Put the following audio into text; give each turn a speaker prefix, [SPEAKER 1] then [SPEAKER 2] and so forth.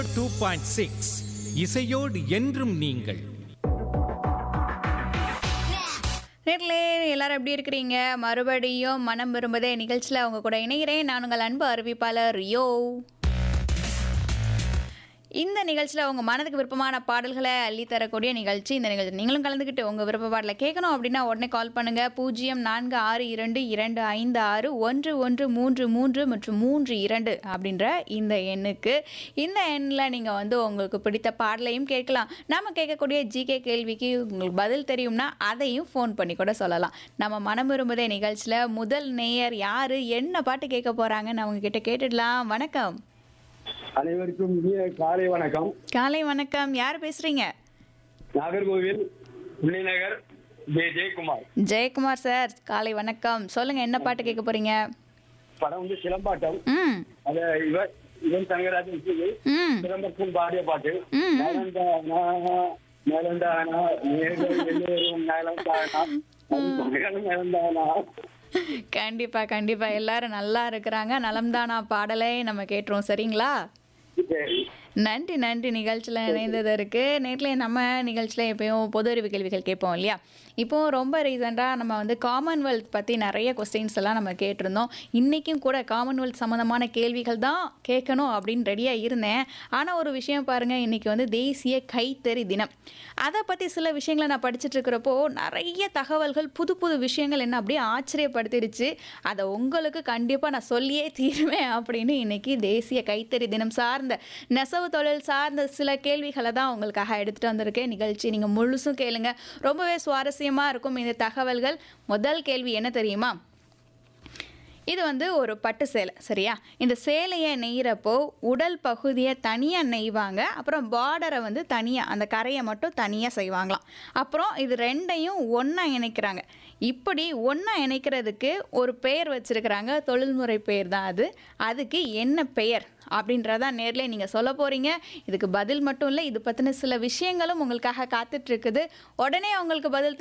[SPEAKER 1] Two point six இசையோடு என்றும் நீங்கள்
[SPEAKER 2] நேர்களே எல்லாரும் எப்படி இருக்கிறீங்க மறுபடியும் மனம் விரும்புதே நிகழ்ச்சியில் அவங்க கூட இணைகிறேன் நான் உங்கள் அன்பு அறிவிப்பாளர் யோ இந்த நிகழ்ச்சியில் உங்கள் மனதுக்கு விருப்பமான பாடல்களை அள்ளி தரக்கூடிய நிகழ்ச்சி இந்த நிகழ்ச்சி நீங்களும் கலந்துக்கிட்டு உங்கள் விருப்ப பாடலை கேட்கணும் அப்படின்னா உடனே கால் பண்ணுங்கள் பூஜ்ஜியம் நான்கு ஆறு இரண்டு இரண்டு ஐந்து ஆறு ஒன்று ஒன்று மூன்று மூன்று மற்றும் மூன்று இரண்டு அப்படின்ற இந்த எண்ணுக்கு இந்த எண்ணில் நீங்கள் வந்து உங்களுக்கு பிடித்த பாடலையும் கேட்கலாம் நம்ம கேட்கக்கூடிய ஜிகே கேள்விக்கு உங்களுக்கு பதில் தெரியும்னா அதையும் ஃபோன் பண்ணி கூட சொல்லலாம் நம்ம மனம் விரும்புதே நிகழ்ச்சியில் முதல் நேயர் யார் என்ன பாட்டு கேட்க போகிறாங்கன்னு அவங்க கிட்ட கேட்டுடலாம் வணக்கம்
[SPEAKER 3] அனைவருக்கும் இனிய காலை வணக்கம்
[SPEAKER 2] காலை வணக்கம் யார் பேசுறீங்க
[SPEAKER 3] நாகர்கோவில் உள்ளிநகர் ஜே ஜெயக்குமார்
[SPEAKER 2] ஜெயக்குமார் சார் காலை வணக்கம் சொல்லுங்க என்ன பாட்டு கேட்க போறீங்க
[SPEAKER 3] படம் வந்து சிலம்பாட்டம்
[SPEAKER 2] ம்
[SPEAKER 3] அத இவர் இவன் தங்கராஜன் செய்து
[SPEAKER 2] ம்
[SPEAKER 3] சிலம்பரசன் பாடிய பாட்டு
[SPEAKER 2] ம்.
[SPEAKER 3] நலந்தானா நலந்தானா நேர்கள் எல்லோரும் நலந்தானா அது நலந்தானா
[SPEAKER 2] கண்டிப்பா கண்டிப்பா எல்லாரும் நல்லா இருக்கிறாங்க நலம்தானா பாடலை நம்ம கேட்டுருவோம் சரிங்களா
[SPEAKER 3] சரி.
[SPEAKER 2] நன்றி நன்றி நிகழ்ச்சியில் இணைந்ததற்கு நேரில் நம்ம நிகழ்ச்சியில் எப்பயும் பொது அறிவு கேள்விகள் கேட்போம் இல்லையா இப்போ ரொம்ப ரீசெண்டாக நம்ம வந்து காமன்வெல்த் பற்றி நிறைய கொஸ்டின்ஸ் எல்லாம் நம்ம கேட்டிருந்தோம் இன்றைக்கும் கூட காமன்வெல்த் சம்மந்தமான கேள்விகள் தான் கேட்கணும் அப்படின்னு ரெடியாக இருந்தேன் ஆனால் ஒரு விஷயம் பாருங்கள் இன்றைக்கி வந்து தேசிய கைத்தறி தினம் அதை பற்றி சில விஷயங்களை நான் படிச்சுட்டு இருக்கிறப்போ நிறைய தகவல்கள் புது புது விஷயங்கள் என்ன அப்படியே ஆச்சரியப்படுத்திடுச்சு அதை உங்களுக்கு கண்டிப்பாக நான் சொல்லியே தீருவேன் அப்படின்னு இன்னைக்கு தேசிய கைத்தறி தினம் சார்ந்த நெசவு தொழில் சார்ந்த சில கேள்விகளை தான் உங்களுக்காக எடுத்துகிட்டு வந்திருக்கேன் நிகழ்ச்சி நீங்கள் முழுசும் கேளுங்க ரொம்பவே சுவாரஸ்யமாக இருக்கும் இந்த தகவல்கள் முதல் கேள்வி என்ன தெரியுமா இது வந்து ஒரு பட்டு சேலை சரியா இந்த சேலையை நெய்கிறப்போ உடல் பகுதியை தனியாக நெய்வாங்க அப்புறம் பார்டரை வந்து தனியாக அந்த கரையை மட்டும் தனியாக செய்வாங்களாம் அப்புறம் இது ரெண்டையும் ஒன்றா இணைக்கிறாங்க இப்படி ஒன்றா இணைக்கிறதுக்கு ஒரு பெயர் வச்சுருக்கிறாங்க தொழில்முறை பெயர் தான் அது அதுக்கு என்ன பெயர் அப்படின்றதான் நேர்ல நீங்கள் சொல்ல போகிறீங்க இதுக்கு பதில் மட்டும் இல்லை இது பற்றின சில விஷயங்களும் உங்களுக்காக காத்துட்ருக்குது உடனே உங்களுக்கு பதில் தெரி-